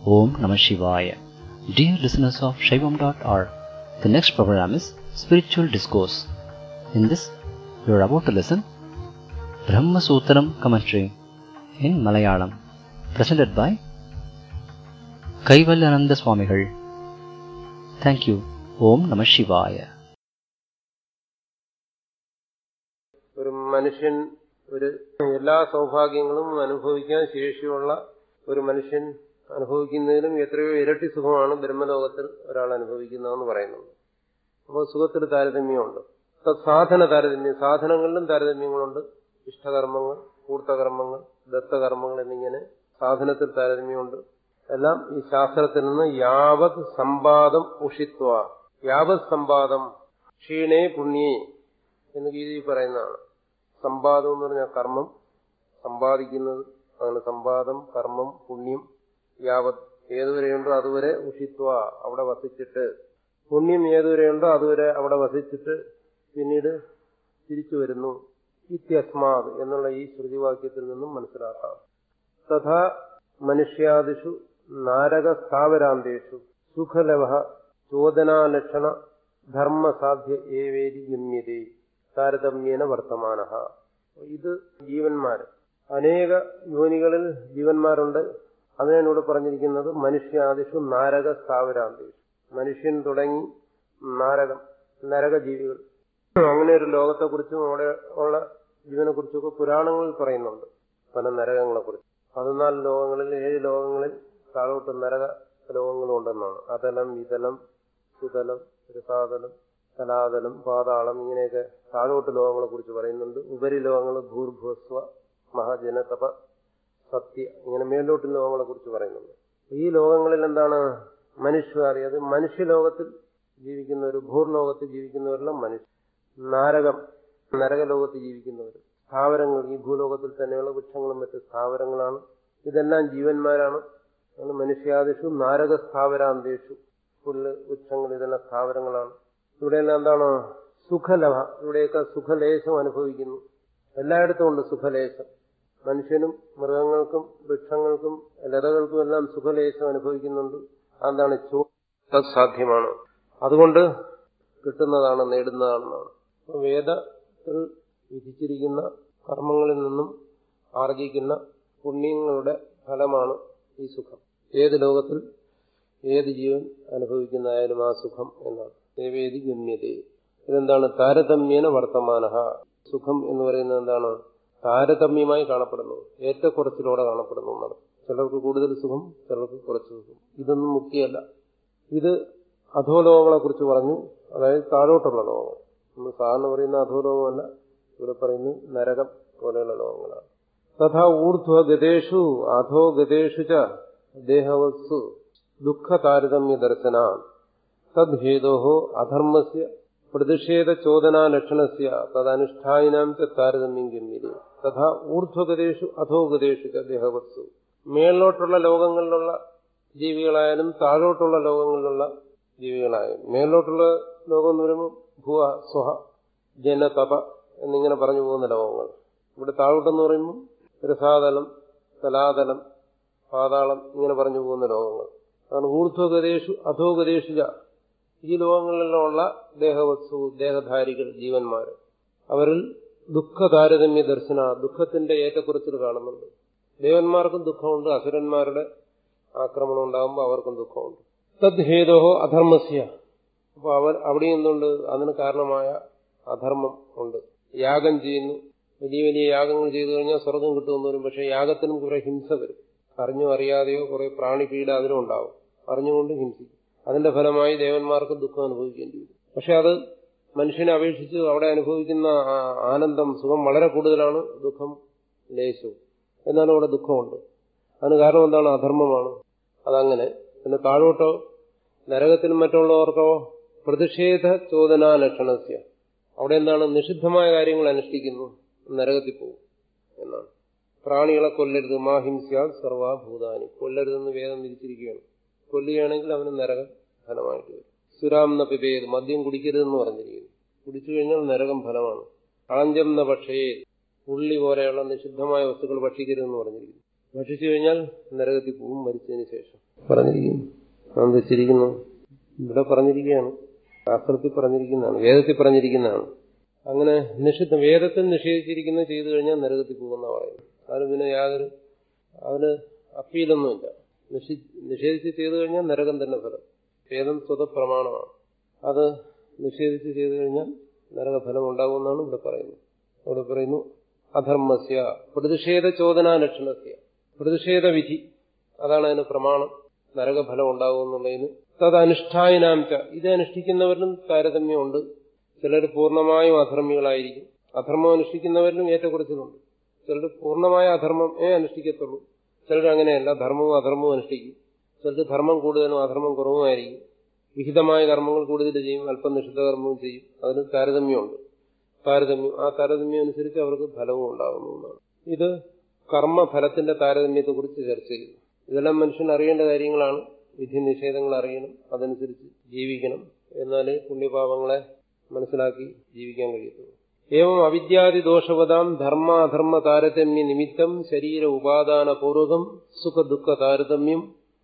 Om Namah Shivaya. Dear listeners of Shaivam.org, the next program is Spiritual Discourse. In this, you are about to listen Brahma Sutram commentary in Malayalam, presented by Kaivalyananda Swamigal. Thank you. Om Namah Shivaya. ഒരു മനുഷ്യൻ ഒരു എല്ലാ സൗഭാഗ്യങ്ങളും അനുഭവിക്കാൻ ശേഷിയുള്ള ഒരു മനുഷ്യൻ അനുഭവിക്കുന്നതിലും എത്രയോ ഇരട്ടി സുഖമാണ് ബ്രഹ്മലോകത്തിൽ ഒരാൾ അനുഭവിക്കുന്നതെന്ന് പറയുന്നുണ്ട് അപ്പോൾ സുഖത്തിൽ താരതമ്യമുണ്ട് സാധന താരതമ്യം സാധനങ്ങളിലും താരതമ്യങ്ങളുണ്ട് ഇഷ്ടകർമ്മങ്ങൾ കൂർത്തകർമ്മങ്ങൾ ദത്തകർമ്മങ്ങൾ എന്നിങ്ങനെ സാധനത്തിൽ താരതമ്യമുണ്ട് എല്ലാം ഈ ശാസ്ത്രത്തിൽ നിന്ന് യാവത് സമ്പാദം ഉഷിത്വ യാവത് സമ്പാദം ക്ഷീണേ പുണ്യേ എന്ന് ഗീതയിൽ പറയുന്നതാണ് സമ്പാദം എന്ന് പറഞ്ഞാൽ കർമ്മം സമ്പാദിക്കുന്നത് അങ്ങനെ സമ്പാദം കർമ്മം പുണ്യം യാവത് ഏതുവരെയുണ്ടോ അതുവരെ ഉഷിത്വ അവിടെ വസിച്ചിട്ട് പുണ്യം ഏതുവരെയുണ്ടോ അതുവരെ അവിടെ വസിച്ചിട്ട് പിന്നീട് തിരിച്ചു വരുന്നു ഇത്യസ്മാത് എന്നുള്ള ഈ ശ്രുതിവാക്യത്തിൽ നിന്നും മനസ്സിലാക്കാം തഥാ മനുഷ്യാദിഷു നാരക സ്ഥാവരാന്തേഷു സുഖലവ ചോദനാലക്ഷണ ധർമ്മസാധ്യ ഏവേരി ഗമ്യതേ താരതമ്യേന വർത്തമാന ഇത് ജീവന്മാര് അനേക യോനികളിൽ ജീവന്മാരുണ്ട് അതിനാണ് ഇവിടെ പറഞ്ഞിരിക്കുന്നത് മനുഷ്യാദിഷു നാരക സ്ഥാവരാന്തേഷു മനുഷ്യൻ തുടങ്ങി നാരകം നരകജീവികൾ അങ്ങനെ ഒരു ലോകത്തെക്കുറിച്ചും അവിടെ ഉള്ള ജീവനെ കുറിച്ചൊക്കെ പുരാണങ്ങളിൽ പറയുന്നുണ്ട് പല നരകങ്ങളെ കുറിച്ച് പതിനാല് ലോകങ്ങളിൽ ഏഴ് ലോകങ്ങളിൽ താഴോട്ട് നരക ലോകങ്ങളും ഉണ്ടെന്നാണ് അതലം വിതലം സുതലം രസാതലം കലാതലം പാതാളം ഇങ്ങനെയൊക്കെ താഴോട്ട് ലോകങ്ങളെ കുറിച്ച് പറയുന്നുണ്ട് ഉപരിലോകങ്ങൾ ഭൂർഭുവസ്വ മഹാജനതപ സത്യ ഇങ്ങനെ മേലോട്ട് ലോകങ്ങളെ കുറിച്ച് പറയുന്നുണ്ട് ഈ ലോകങ്ങളിൽ എന്താണ് മനുഷ്യവാദി അത് മനുഷ്യലോകത്തിൽ ജീവിക്കുന്നവർ ഭൂർലോകത്തിൽ ജീവിക്കുന്നവരെല്ലാം മനുഷ്യ നാരകം നരകലോകത്ത് ജീവിക്കുന്നവർ സ്ഥാവരങ്ങൾ ഈ ഭൂലോകത്തിൽ തന്നെയുള്ള വൃക്ഷങ്ങളും മറ്റ് സ്ഥാവരങ്ങളാണ് ഇതെല്ലാം ജീവന്മാരാണ് മനുഷ്യാദിഷു നാരക സ്ഥാവരാന്തേഷു പുല്ല് വൃക്ഷങ്ങൾ ഇതെല്ലാം സ്ഥാവരങ്ങളാണ് ഇവിടെയെല്ലാം എന്താണ് സുഖലഭ ഇവിടെയൊക്കെ സുഖലേശം അനുഭവിക്കുന്നു എല്ലായിടത്തും ഉണ്ട് സുഖലേശം മനുഷ്യനും മൃഗങ്ങൾക്കും വൃക്ഷങ്ങൾക്കും ലതകൾക്കും എല്ലാം സുഖലേശം അനുഭവിക്കുന്നുണ്ട് അതെന്താണ് ചോ സാധ്യമാണ് അതുകൊണ്ട് കിട്ടുന്നതാണ് നേടുന്നതാണെന്നാണ് വേദത്തിൽ വിധിച്ചിരിക്കുന്ന കർമ്മങ്ങളിൽ നിന്നും ആർജിക്കുന്ന പുണ്യങ്ങളുടെ ഫലമാണ് ഈ സുഖം ഏത് ലോകത്തിൽ ഏത് ജീവൻ അനുഭവിക്കുന്നതായാലും ആ സുഖം എന്നാണ് ദേവേദി ഗമ്യത ഇതെന്താണ് താരതമ്യേന വർത്തമാന സുഖം എന്ന് പറയുന്നത് എന്താണ് താരതമ്യമായി കാണപ്പെടുന്നു ഏറ്റക്കുറച്ചിലൂടെ കാണപ്പെടുന്നു എന്നാണ് ചിലർക്ക് കൂടുതൽ സുഖം ചിലർക്ക് കുറച്ച് സുഖം ഇതൊന്നും മുക്തിയല്ല ഇത് അധോലോകങ്ങളെ കുറിച്ച് പറഞ്ഞു അതായത് താഴോട്ടുള്ള ലോകങ്ങൾ നമ്മൾ സാധാരണ പറയുന്ന അധോലോകമല്ല ഇവിടെ പറയുന്നു നരകം പോലെയുള്ള ലോകങ്ങളാണ് തഥാ ഊർധ്വ ഗതേഷു അധോ ഗതേഷു ച ദേഹവത്സു ദുഃഖ താരതമ്യ ദർശന തദ്ഹേതോ അധർമ്മസ്യ പ്രതിഷേധ ചോദനാ ലക്ഷണസ്യ തദനുഷ്ഠായിനാം ച താരതമ്യം ഗമ്യത തഥാ ഊർധ്വഗതേഷു അധോഗതേഷു ച ദേഹവത്സു മേളിലോട്ടുള്ള ലോകങ്ങളിലുള്ള ജീവികളായാലും താഴോട്ടുള്ള ലോകങ്ങളിലുള്ള ജീവികളായാലും മേലോട്ടുള്ള ലോകം എന്ന് പറയുമ്പോൾ ഭുവ സ്വഹ ജന തപ എന്നിങ്ങനെ പറഞ്ഞു പോകുന്ന ലോകങ്ങൾ ഇവിടെ താഴോട്ടെന്ന് പറയുമ്പോൾ രസാതലം തലാതലം പാതാളം ഇങ്ങനെ പറഞ്ഞു പോകുന്ന ലോകങ്ങൾ അതാണ് ഊർധ്വഗതേഷു അധോഗതേഷു ഈ ലോകങ്ങളിലുള്ള ദേഹവസ്തു ദേഹധാരികൾ ജീവന്മാർ അവരിൽ ദുഃഖ താരതമ്യ ദർശന ദുഃഖത്തിന്റെ ഏറ്റക്കുറച്ചിൽ കാണുന്നുണ്ട് ദേവന്മാർക്കും ദുഃഖമുണ്ട് അസുരന്മാരുടെ ആക്രമണം ഉണ്ടാകുമ്പോൾ അവർക്കും ദുഃഖമുണ്ട് തദ്ഹേതോ അധർമ്മസ്യ അപ്പൊ അവർ അവിടെ എന്തുണ്ട് അതിന് കാരണമായ അധർമ്മം ഉണ്ട് യാഗം ചെയ്യുന്നു വലിയ വലിയ യാഗങ്ങൾ ചെയ്തു കഴിഞ്ഞാൽ സ്വർഗം കിട്ടുമെന്ന് വരും പക്ഷെ യാഗത്തിനും കുറെ ഹിംസ വരും അറിഞ്ഞോ അറിയാതെയോ കുറെ പ്രാണിപീഡ അതിനും ഉണ്ടാവും അറിഞ്ഞുകൊണ്ട് ഹിംസിക്കും അതിന്റെ ഫലമായി ദേവന്മാർക്ക് ദുഃഖം അനുഭവിക്കേണ്ടി വരും പക്ഷെ അത് മനുഷ്യനെ അപേക്ഷിച്ച് അവിടെ അനുഭവിക്കുന്ന ആനന്ദം സുഖം വളരെ കൂടുതലാണ് ദുഃഖം ലേശവും എന്നാലും അവിടെ ദുഃഖമുണ്ട് അതിന് കാരണം എന്താണ് അധർമ്മമാണ് അതങ്ങനെ പിന്നെ താഴോട്ടോ നരകത്തിനും മറ്റുള്ളവർക്കോ പ്രതിഷേധ ചോദനാ ലക്ഷണസ്യ അവിടെ എന്താണ് നിഷിദ്ധമായ കാര്യങ്ങൾ അനുഷ്ഠിക്കുന്നു നരകത്തിൽ പോകും എന്നാണ് പ്രാണികളെ കൊല്ലരുത് മാ ഹിംസ്യാൽ സർവാഭൂതാനി കൊല്ലരുതെന്ന് വേദം വിധിച്ചിരിക്കുകയാണ് കൊല്ലുകയാണെങ്കിൽ അവന് നരകം ഫലമായിട്ട് വരും സുരാം ന പിപേത് മദ്യം കുടിക്കരുതെന്ന് പറഞ്ഞിരിക്കുന്നു കുടിച്ചു കഴിഞ്ഞാൽ നരകം ഫലമാണ് കളഞ്ചം ന പക്ഷേ ഉള്ളി പോലെയുള്ള നിഷിദ്ധമായ വസ്തുക്കൾ ഭക്ഷിക്കരുതെന്ന് പറഞ്ഞിരിക്കുന്നു ഭക്ഷിച്ചു കഴിഞ്ഞാൽ നരകത്തിൽ പോകും മരിച്ചതിന് ശേഷം പറഞ്ഞിരിക്കുന്നു നാം വെച്ചിരിക്കുന്നു ഇവിടെ പറഞ്ഞിരിക്കുകയാണ് ശാസ്ത്രത്തിൽ പറഞ്ഞിരിക്കുന്നതാണ് വേദത്തിൽ പറഞ്ഞിരിക്കുന്നതാണ് അങ്ങനെ നിഷിദ്ധം വേദത്തിൽ നിഷേധിച്ചിരിക്കുന്നത് ചെയ്തു കഴിഞ്ഞാൽ നരകത്തിൽ പോകുന്ന പറയുന്നു അതിന് പിന്നെ യാതൊരു അതിന് അപ്പീലൊന്നുമില്ല നിഷി നിഷേധിച്ച് ചെയ്തു കഴിഞ്ഞാൽ നരകം തന്നെ ഫലം വേദം സ്വതപ്രമാണമാണ് അത് നിഷേധിച്ച് ചെയ്തു കഴിഞ്ഞാൽ നരകഫലം ഉണ്ടാകുമെന്നാണ് ഇവിടെ പറയുന്നത് അവിടെ പറയുന്നു അധർമ്മസ്യ പ്രതിഷേധ ചോദനാലക്ഷണസ്യ പ്രതിഷേധ വിധി അതാണ് അതിന് പ്രമാണം നരകഫലം ഉണ്ടാകുമെന്നുള്ളതിന് തദനുഷ്ഠായനാംച ഇത് അനുഷ്ഠിക്കുന്നവരിലും താരതമ്യമുണ്ട് ചിലർ പൂർണ്ണമായും അധർമ്മികളായിരിക്കും അധർമ്മം അനുഷ്ഠിക്കുന്നവരിലും ഏറ്റക്കുറച്ചിലുണ്ട് ചിലർ പൂർണ്ണമായ അധർമ്മം ഏ അനുഷ്ഠിക്കത്തുള്ളൂ ചിലർ അങ്ങനെയല്ല ധർമ്മവും അധർമ്മവും അനുഷ്ഠിക്കും ചിലർക്ക് ധർമ്മം കൂടുതലും അധർമ്മം കുറവുമായിരിക്കും വിഹിതമായ കർമ്മങ്ങൾ കൂടുതൽ ചെയ്യും അല്പം നിഷിദ്ധ കർമ്മവും ചെയ്യും അതിന് താരതമ്യമുണ്ട് താരതമ്യം ആ താരതമ്യം അനുസരിച്ച് അവർക്ക് ഫലവും ഉണ്ടാകുന്നതാണ് ഇത് കർമ്മഫലത്തിന്റെ താരതമ്യത്തെക്കുറിച്ച് ചർച്ച ചെയ്തു ഇതെല്ലാം മനുഷ്യൻ അറിയേണ്ട കാര്യങ്ങളാണ് വിധി നിഷേധങ്ങൾ അറിയണം അതനുസരിച്ച് ജീവിക്കണം എന്നാലേ പുണ്യപാപങ്ങളെ മനസ്സിലാക്കി ജീവിക്കാൻ കഴിയത്തുള്ളൂ ഏവം അവിദ്യാദി ദോഷവതാം ധർമാധർമ്മ താരതമ്യ നിമിത്തം ശരീര ഉപാദാന പൂർവകം സുഖ ദുഃഖ താരതമ്യം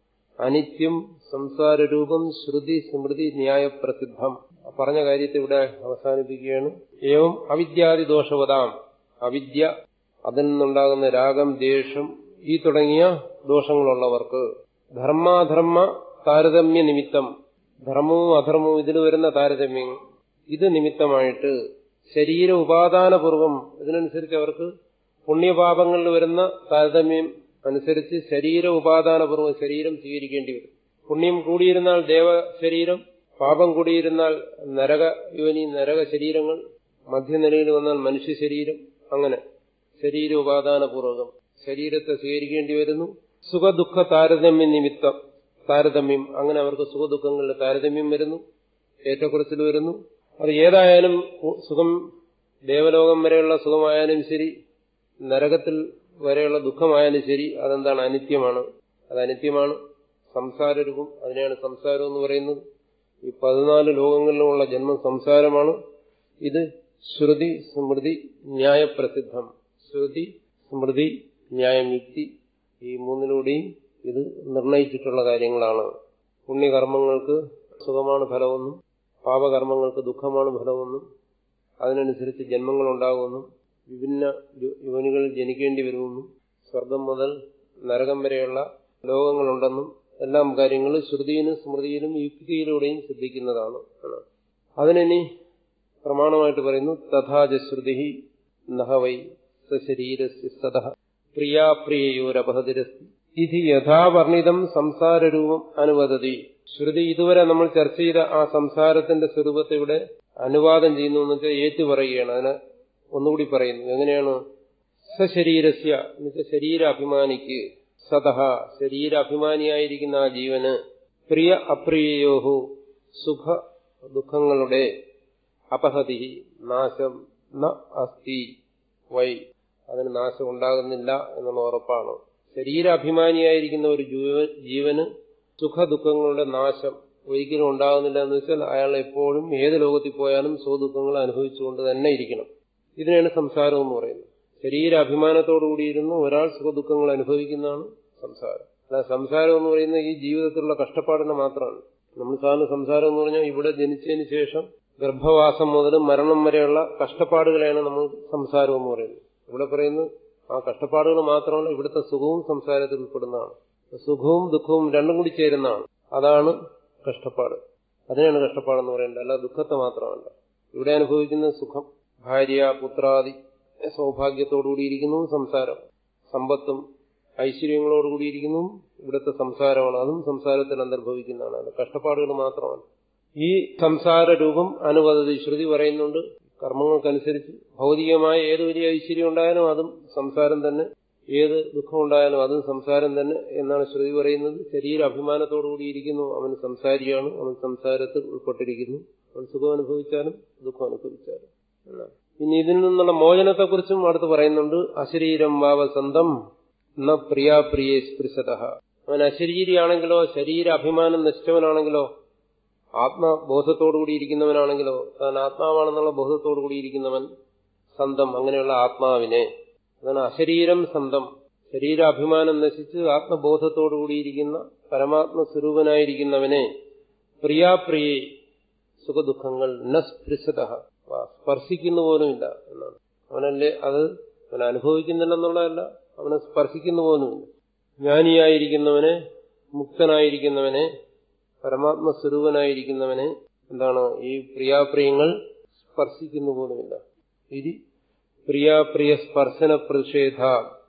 അനിത്യം സംസാരരൂപം ശ്രുതി സ്മൃതി ന്യായ പ്രസിദ്ധം പറഞ്ഞ കാര്യത്തെ ഇവിടെ അവസാനിപ്പിക്കുകയാണ് ഏവം അവിദ്യാദി ദോഷവതാം അവിദ്യ അതിൽ നിന്നുണ്ടാകുന്ന രാഗം ദേഷ്യം ഈ തുടങ്ങിയ ദോഷങ്ങളുള്ളവർക്ക് ധർമാധർമ്മ താരതമ്യ നിമിത്തം ധർമ്മവും അധർമ്മവും ഇതിൽ വരുന്ന താരതമ്യം ഇത് നിമിത്തമായിട്ട് ശരീര ഉപാദാനപൂർവം ഇതിനനുസരിച്ച് അവർക്ക് പുണ്യപാപങ്ങളിൽ വരുന്ന താരതമ്യം അനുസരിച്ച് ശരീര ഉപാദാനപൂർവ്വം ശരീരം സ്വീകരിക്കേണ്ടി വരും പുണ്യം കൂടിയിരുന്നാൽ ദേവ ശരീരം പാപം കൂടിയിരുന്നാൽ നരക യോനി നരക ശരീരങ്ങൾ മധ്യനിലയിൽ വന്നാൽ മനുഷ്യ ശരീരം അങ്ങനെ ശരീര ഉപാദാനപൂർവകം ശരീരത്തെ സ്വീകരിക്കേണ്ടി വരുന്നു സുഖദുഃഖ താരതമ്യ നിമിത്തം താരതമ്യം അങ്ങനെ അവർക്ക് സുഖദുഃഖങ്ങളുടെ താരതമ്യം വരുന്നു ഏറ്റക്കുറച്ചിൽ വരുന്നു അത് ഏതായാലും സുഖം ദേവലോകം വരെയുള്ള സുഖമായാലും ശരി നരകത്തിൽ വരെയുള്ള ദുഃഖമായാലും ശരി അതെന്താണ് അനിത്യമാണ് അത് അനിത്യമാണ് സംസാരരൂപം അതിനെയാണ് സംസാരം എന്ന് പറയുന്നത് ഈ പതിനാല് ലോകങ്ങളിലുമുള്ള ജന്മം സംസാരമാണ് ഇത് ശ്രുതി സ്മൃതി ന്യായപ്രസിദ്ധം ശ്രുതി സ്മൃതി ന്യായം യുക്തി ഈ മൂന്നിലൂടെയും ഇത് നിർണയിച്ചിട്ടുള്ള കാര്യങ്ങളാണ് പുണ്യകർമ്മങ്ങൾക്ക് സുഖമാണ് ഫലമെന്നും പാപകർമ്മങ്ങൾക്ക് ദുഃഖമാണ് ഫലമെന്നും അതിനനുസരിച്ച് ജന്മങ്ങൾ ഉണ്ടാകുമെന്നും വിഭിന്ന യോനികളിൽ ജനിക്കേണ്ടി വരുമെന്നും സ്വർഗം മുതൽ നരകം വരെയുള്ള ലോകങ്ങളുണ്ടെന്നും എല്ലാം കാര്യങ്ങൾ ശ്രുതിയിലും സ്മൃതിയിലും യുക്തിയിലൂടെയും സിദ്ധിക്കുന്നതാണ് അതിനി പ്രമാണമായിട്ട് പറയുന്നു തഥാച ശ്രുതി നഹവൈ സശരീരസ്യ സത പ്രിയാപ്രിയോരപഹതിരസ്തി ഇത് യഥാവർണിതം സംസാരരൂപം അനുവദതി ശ്രുതി ഇതുവരെ നമ്മൾ ചർച്ച ചെയ്ത ആ സംസാരത്തിന്റെ സ്വരൂപത്തെ ഇവിടെ അനുവാദം ചെയ്യുന്നു എന്ന് വെച്ചാൽ ഏറ്റു പറയുകയാണ് അതിന് ഒന്നുകൂടി പറയുന്നു എങ്ങനെയാണ് സശരീരസ്യ എന്നുവെച്ചാൽ ശരീരാഭിമാനിക്ക് സതഹ ശരീരാഭിമാനിയായിരിക്കുന്ന ആ ജീവന് പ്രിയ അപ്രിയയോഹു സുഖ ദുഃഖങ്ങളുടെ അപഹതി നാശം ന അസ്തി വൈ അതിന് നാശം ഉണ്ടാകുന്നില്ല എന്നുള്ള ഉറപ്പാണ് ശരീരാഭിമാനിയായിരിക്കുന്ന ഒരു ജീവന് സുഖദുഃഖങ്ങളുടെ നാശം ഒരിക്കലും ഉണ്ടാകുന്നില്ല എന്ന് വെച്ചാൽ അയാൾ എപ്പോഴും ഏത് ലോകത്തിൽ പോയാലും സുഖദുഃഖങ്ങൾ അനുഭവിച്ചുകൊണ്ട് തന്നെ ഇരിക്കണം ഇതിനാണ് സംസാരം എന്ന് പറയുന്നത് ശരീരാഭിമാനത്തോടുകൂടിയിരുന്ന് ഒരാൾ സുഖദുഃഖങ്ങൾ അനുഭവിക്കുന്നതാണ് സംസാരം അല്ല സംസാരം എന്ന് പറയുന്നത് ഈ ജീവിതത്തിലുള്ള കഷ്ടപ്പാടിനെ മാത്രമാണ് നമ്മൾ സാധാരണ സംസാരം എന്ന് പറഞ്ഞാൽ ഇവിടെ ജനിച്ചതിന് ശേഷം ഗർഭവാസം മുതൽ മരണം വരെയുള്ള കഷ്ടപ്പാടുകളെയാണ് നമ്മൾ സംസാരം എന്ന് പറയുന്നത് ഇവിടെ പറയുന്നത് ആ കഷ്ടപ്പാടുകൾ മാത്രമല്ല ഇവിടുത്തെ സുഖവും സംസാരത്തിൽ ഉൾപ്പെടുന്നതാണ് സുഖവും ദുഃഖവും രണ്ടും കൂടി ചേരുന്നതാണ് അതാണ് കഷ്ടപ്പാട് അതിനാണ് കഷ്ടപ്പാടെന്ന് പറയേണ്ടത് അല്ല ദുഃഖത്തെ മാത്രമല്ല ഇവിടെ അനുഭവിക്കുന്ന സുഖം ഭാര്യ പുത്രാദി സൗഭാഗ്യത്തോടുകൂടിയിരിക്കുന്നു സംസാരം സമ്പത്തും ഐശ്വര്യങ്ങളോടുകൂടിയിരിക്കുന്നു ഇവിടുത്തെ സംസാരമാണ് അതും സംസാരത്തിൽ അന്തർഭവിക്കുന്നതാണ് അത് കഷ്ടപ്പാടുകൾ മാത്രമാണ് ഈ സംസാര രൂപം അനുവദതി ശ്രുതി പറയുന്നുണ്ട് കർമ്മങ്ങൾക്കനുസരിച്ച് ഭൗതികമായ ഏത് വലിയ ഐശ്വര്യം ഉണ്ടായാലും അതും സംസാരം തന്നെ ഏത് ദുഃഖം ഉണ്ടായാലും അതും സംസാരം തന്നെ എന്നാണ് ശ്രുതി പറയുന്നത് ശരീര അഭിമാനത്തോടുകൂടി ഇരിക്കുന്നു അവൻ സംസാരിയാണ് അവൻ സംസാരത്തിൽ ഉൾപ്പെട്ടിരിക്കുന്നു അവൻ സുഖം അനുഭവിച്ചാലും ദുഃഖം അനുഭവിച്ചാലും എന്നാണ് പിന്നെ ഇതിൽ നിന്നുള്ള മോചനത്തെക്കുറിച്ചും അടുത്ത് പറയുന്നുണ്ട് അശരീരം വാവസന്തം ന പ്രിയാപ്രിയെ സ്പൃശത അവൻ അശരീരിയാണെങ്കിലോ ശരീര അഭിമാനം നശിച്ചവനാണെങ്കിലോ ആത്മബോധത്തോടുകൂടി ഇരിക്കുന്നവനാണെങ്കിലോ താൻ ആത്മാവാണെന്നുള്ള ബോധത്തോടുകൂടി ഇരിക്കുന്നവൻ സന്തം അങ്ങനെയുള്ള ആത്മാവിനെ അതാണ് അശരീരം സന്തം ശരീരാഭിമാനം നശിച്ച് ആത്മബോധത്തോടുകൂടിയിരിക്കുന്ന പരമാത്മ സ്വരൂപനായിരിക്കുന്നവനെ പ്രിയാപ്രിയെ സുഖദുഃഖങ്ങൾ നസ്പൃശത സ്പർശിക്കുന്നു പോലുമില്ല എന്നാണ് അവനല്ലേ അത് അവൻ അനുഭവിക്കുന്നില്ലെന്നുള്ളതല്ല അവനെ സ്പർശിക്കുന്നു പോലുമില്ല ജ്ഞാനിയായിരിക്കുന്നവനെ മുക്തനായിരിക്കുന്നവനെ പരമാത്മ സ്വരൂപനായിരിക്കുന്നവനെ എന്താണ് ഈ പ്രിയാപ്രിയങ്ങൾ സ്പർശിക്കുന്നു പോലുമില്ല ഇത് പ്രിയാപ്രിയ സ്പർശന പ്രതിഷേധ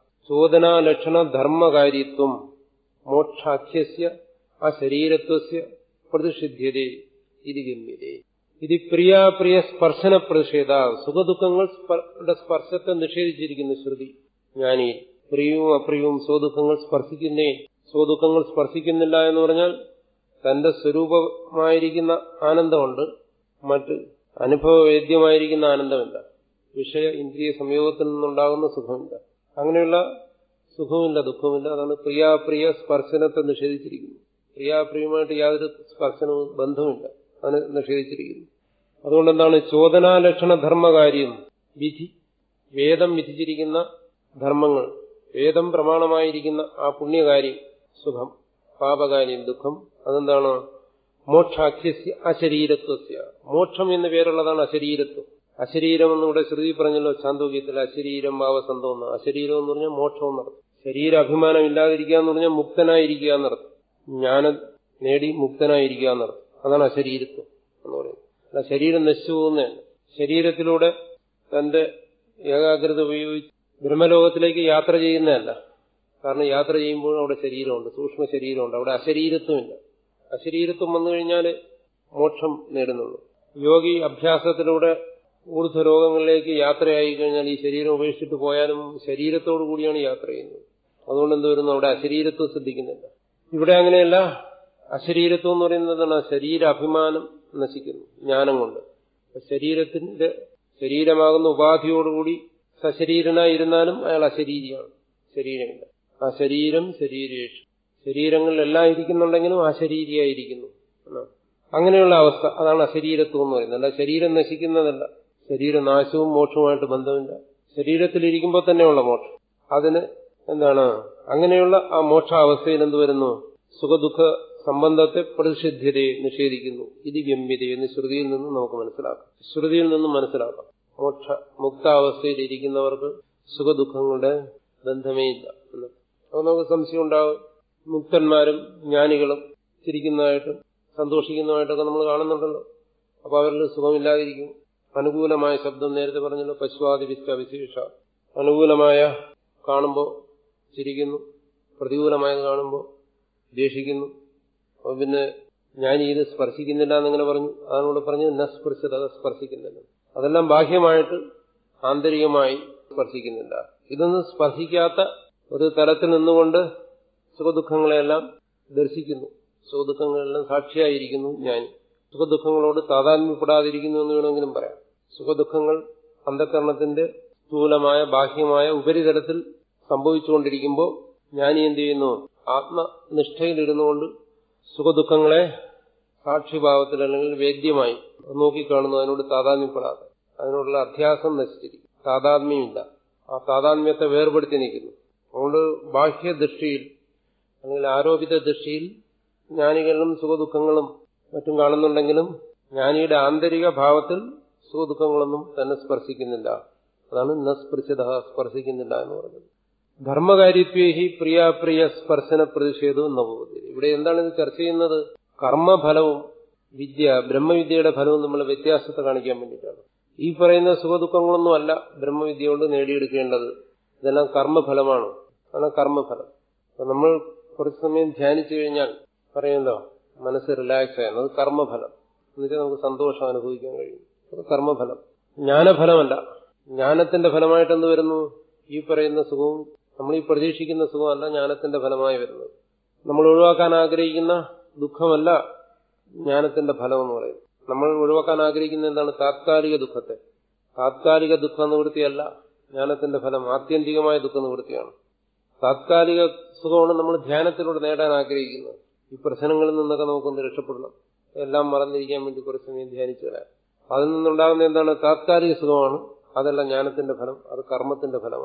ചോദനാലക്ഷണ ധർമ്മകാരിത്വം മോക്ഷാഖ്യസ്യ ആ ശരീരത്വസ്യ പ്രതിഷിധ്യതേ ഇത് ഗമ്യതേ ഇത് പ്രിയാപ്രിയ സ്പർശന പ്രതിഷേധ സുഖദുഃഖങ്ങളുടെ സ്പർശത്തെ നിഷേധിച്ചിരിക്കുന്നു ശ്രുതി ജ്ഞാനി പ്രിയവും അപ്രിയവും സ്വദുഃഖങ്ങൾ സ്പർശിക്കുന്നേ സ്വദുഃഖങ്ങൾ സ്പർശിക്കുന്നില്ല എന്ന് പറഞ്ഞാൽ തന്റെ സ്വരൂപമായിരിക്കുന്ന ആനന്ദമുണ്ട് മറ്റ് അനുഭവവേദ്യമായിരിക്കുന്ന ആനന്ദമില്ല വിഷയ ഇന്ദ്രിയ സംയോഗത്തിൽ നിന്നുണ്ടാകുന്ന സുഖമില്ല അങ്ങനെയുള്ള സുഖമില്ല ദുഃഖമില്ല അതാണ് പ്രിയാപ്രിയ സ്പർശനത്തെ നിഷേധിച്ചിരിക്കുന്നു പ്രിയാപ്രിയമായിട്ട് യാതൊരു സ്പർശനവും ബന്ധവുമില്ല അതിനെ നിഷേധിച്ചിരിക്കുന്നു അതുകൊണ്ട് എന്താണ് ചോദനാലക്ഷണ ധർമ്മകാര്യം വിധി വേദം വിധിച്ചിരിക്കുന്ന ധർമ്മങ്ങൾ വേദം പ്രമാണമായിരിക്കുന്ന ആ പുണ്യകാര്യം സുഖം പാപകാര്യം ദുഃഖം അതെന്താണ് മോക്ഷാഖ്യസ്യ അശരീരത്വസ്യ മോക്ഷം എന്ന് പേരുള്ളതാണ് അശരീരത്വം അശരീരം എന്നിവിടെ ശ്രുതി പറഞ്ഞല്ലോ ചാന്തോക്യത്തിൽ അശരീരം ഭാവസന്തം എന്ന് അശരീരം എന്ന് പറഞ്ഞാൽ മോക്ഷം എന്നർത്ഥം ശരീര അഭിമാനം ഇല്ലാതിരിക്കുക എന്ന് പറഞ്ഞാൽ മുക്തനായിരിക്കുക എന്നർത്ഥം ജ്ഞാനം നേടി മുക്തനായിരിക്കുക എന്നർത്ഥം അതാണ് അശരീരത്വം എന്ന് പറയുന്നത് അല്ല ശരീരം നശിച്ചു പോകുന്നതല്ല ശരീരത്തിലൂടെ തന്റെ ഏകാഗ്രത ഉപയോഗിച്ച് ബ്രഹ്മലോകത്തിലേക്ക് യാത്ര ചെയ്യുന്നതല്ല കാരണം യാത്ര ചെയ്യുമ്പോൾ അവിടെ ശരീരമുണ്ട് സൂക്ഷ്മ ശരീരമുണ്ട് അവിടെ അശരീരത്വമില്ല അശരീരത്വം വന്നു കഴിഞ്ഞാൽ മോക്ഷം നേടുന്നുള്ളൂ യോഗി അഭ്യാസത്തിലൂടെ ഊർധ്വലോകങ്ങളിലേക്ക് യാത്രയായി കഴിഞ്ഞാൽ ഈ ശരീരം ഉപേക്ഷിച്ചിട്ട് പോയാലും ശരീരത്തോടു കൂടിയാണ് യാത്ര ചെയ്യുന്നത് അതുകൊണ്ട് എന്ത് വരുന്നു അവിടെ അശരീരത്വം ശ്രദ്ധിക്കുന്നില്ല ഇവിടെ അങ്ങനെയല്ല അശരീരത്വം എന്ന് പറയുന്നതാണ് ശരീരാഭിമാനം നശിക്കുന്നു ജ്ഞാനം കൊണ്ട് ശരീരത്തിന്റെ ശരീരമാകുന്ന ഉപാധിയോടുകൂടി സശരീരനായി ഇരുന്നാലും അയാൾ അശരീരിയാണ് ശരീരമില്ല ആ ശരീരം ശരീരേഷു ശരീരങ്ങളിലെല്ലാം ഇരിക്കുന്നുണ്ടെങ്കിലും അശരീരിയായിരിക്കുന്നു എന്നാണ് അങ്ങനെയുള്ള അവസ്ഥ അതാണ് അശരീരത്വം എന്ന് പറയുന്നത് അല്ല ശരീരം നശിക്കുന്നതല്ല ശരീരനാശവും മോക്ഷവുമായിട്ട് ബന്ധമില്ല ശരീരത്തിലിരിക്കുമ്പോൾ തന്നെയുള്ള മോക്ഷം അതിന് എന്താണ് അങ്ങനെയുള്ള ആ മോക്ഷാവസ്ഥയിൽ എന്ത് വരുന്നു സുഖദുഃഖ സംബന്ധത്തെ പ്രതിഷിധ്യതയെ നിഷേധിക്കുന്നു ഇത് ഗമ്യത എന്ന് ശ്രുതിയിൽ നിന്ന് നമുക്ക് മനസ്സിലാക്കാം ശ്രുതിയിൽ നിന്നും മനസ്സിലാക്കാം മോക്ഷ മുക്താവസ്ഥയിൽ ഇരിക്കുന്നവർക്ക് സുഖദുഃഖങ്ങളുടെ ബന്ധമേ ഇല്ല എന്ന് അപ്പൊ നമുക്ക് സംശയം ഉണ്ടാകും മുക്തന്മാരും ജ്ഞാനികളും ചിരിക്കുന്നതായിട്ടും സന്തോഷിക്കുന്നതായിട്ടൊക്കെ നമ്മൾ കാണുന്നുണ്ടല്ലോ അപ്പൊ അവരിൽ സുഖമില്ലാതിരിക്കും അനുകൂലമായ ശബ്ദം നേരത്തെ പറഞ്ഞല്ലോ പശുവാദിവിച്ച വിശേഷ അനുകൂലമായ കാണുമ്പോൾ ചിരിക്കുന്നു പ്രതികൂലമായത് കാണുമ്പോൾ ദേഷിക്കുന്നു അപ്പൊ പിന്നെ ഞാൻ ഇത് സ്പർശിക്കുന്നില്ല എന്നിങ്ങനെ പറഞ്ഞു അതിനോട് പറഞ്ഞു ന സ്പർശത അത് സ്പർശിക്കുന്നില്ല അതെല്ലാം ബാഹ്യമായിട്ട് ആന്തരികമായി സ്പർശിക്കുന്നില്ല ഇതൊന്നും സ്പർശിക്കാത്ത ഒരു തലത്തിൽ നിന്നുകൊണ്ട് സുഖദുഃഖങ്ങളെല്ലാം ദർശിക്കുന്നു സുഖദുഃഖങ്ങളെല്ലാം സാക്ഷിയായിരിക്കുന്നു ഞാൻ സുഖദുഃഖങ്ങളോട് താതാത്മ്യപ്പെടാതിരിക്കുന്നു എന്ന് വേണമെങ്കിലും പറയാം സുഖദുഃഖങ്ങൾ അന്ധകരണത്തിന്റെ സ്ഥൂലമായ ബാഹ്യമായ ഉപരിതലത്തിൽ സംഭവിച്ചുകൊണ്ടിരിക്കുമ്പോൾ ഞാൻ എന്ത് ചെയ്യുന്നു ആത്മനിഷ്ഠയിലിരുന്നുകൊണ്ട് സുഖദുഃഖങ്ങളെ സാക്ഷിഭാവത്തിൽ അല്ലെങ്കിൽ വേദ്യമായി നോക്കിക്കാണുന്നു അതിനോട് താതാത്മ്യപ്പെടാതെ അതിനോടുള്ള അധ്യാസം നശിച്ചിരിക്കും താതാത്മ്യമില്ല ആ താതാത്മ്യത്തെ വേർപെടുത്തി നിൽക്കുന്നു അതുകൊണ്ട് ബാഹ്യദൃഷ്ടിയിൽ അല്ലെങ്കിൽ ആരോപിത ദൃഷ്ടിയിൽ ജ്ഞാനികളിലും സുഖദുഃഖങ്ങളും മറ്റും കാണുന്നുണ്ടെങ്കിലും ജ്ഞാനിയുടെ ആന്തരിക ഭാവത്തിൽ സുഖദുഃഖങ്ങളൊന്നും തന്നെ സ്പർശിക്കുന്നില്ല അതാണ് ന സ്പർശിത സ്പർശിക്കുന്നില്ല എന്ന് പറയുന്നത് ധർമ്മകാരിത്വേഹി പ്രിയാപ്രിയ സ്പർശന പ്രതിഷേധവും നവോതി ഇവിടെ എന്താണ് ഇത് ചർച്ച ചെയ്യുന്നത് കർമ്മഫലവും വിദ്യ ബ്രഹ്മവിദ്യയുടെ ഫലവും നമ്മൾ വ്യത്യാസത്തെ കാണിക്കാൻ വേണ്ടിയിട്ടാണ് ഈ പറയുന്ന സുഖദുഃഖങ്ങളൊന്നും അല്ല ബ്രഹ്മവിദ്യ കൊണ്ട് നേടിയെടുക്കേണ്ടത് ഇതെല്ലാം കർമ്മഫലമാണ് അതാണ് കർമ്മഫലം അപ്പൊ നമ്മൾ കുറച്ചു സമയം ധ്യാനിച്ചു കഴിഞ്ഞാൽ പറയുമല്ലോ മനസ്സ് റിലാക്സ് ആയാണ് അത് കർമ്മഫലം എന്നുവെച്ചാൽ നമുക്ക് സന്തോഷം അനുഭവിക്കാൻ കഴിയും അത് കർമ്മഫലം ജ്ഞാനഫലമല്ല ജ്ഞാനത്തിന്റെ ഫലമായിട്ട് എന്ത് വരുന്നു ഈ പറയുന്ന സുഖവും നമ്മൾ ഈ പ്രതീക്ഷിക്കുന്ന സുഖമല്ല ജ്ഞാനത്തിന്റെ ഫലമായി വരുന്നത് നമ്മൾ ഒഴിവാക്കാൻ ആഗ്രഹിക്കുന്ന ദുഃഖമല്ല ജ്ഞാനത്തിന്റെ ഫലം എന്ന് പറയുന്നത് നമ്മൾ ഒഴിവാക്കാൻ ആഗ്രഹിക്കുന്ന എന്താണ് താത്കാലിക ദുഃഖത്തെ താത്കാലിക ദുഃഖ നിവൃത്തിയല്ല ജ്ഞാനത്തിന്റെ ഫലം ആത്യന്തികമായ ദുഃഖ നിവൃത്തിയാണ് താത്കാലിക സുഖമാണ് നമ്മൾ ധ്യാനത്തിലൂടെ നേടാൻ ആഗ്രഹിക്കുന്നത് ഈ പ്രശ്നങ്ങളിൽ നിന്നൊക്കെ നമുക്കൊന്ന് രക്ഷപ്പെടണം എല്ലാം മറന്നിരിക്കാൻ വേണ്ടി കുറച്ച് സമയം ധ്യാനിച്ചു കളയാം അതിൽ നിന്നുണ്ടാകുന്ന എന്താണ് താത്കാലിക സുഖമാണ് അതല്ല ജ്ഞാനത്തിന്റെ ഫലം അത് കർമ്മത്തിന്റെ ഫലമാണ്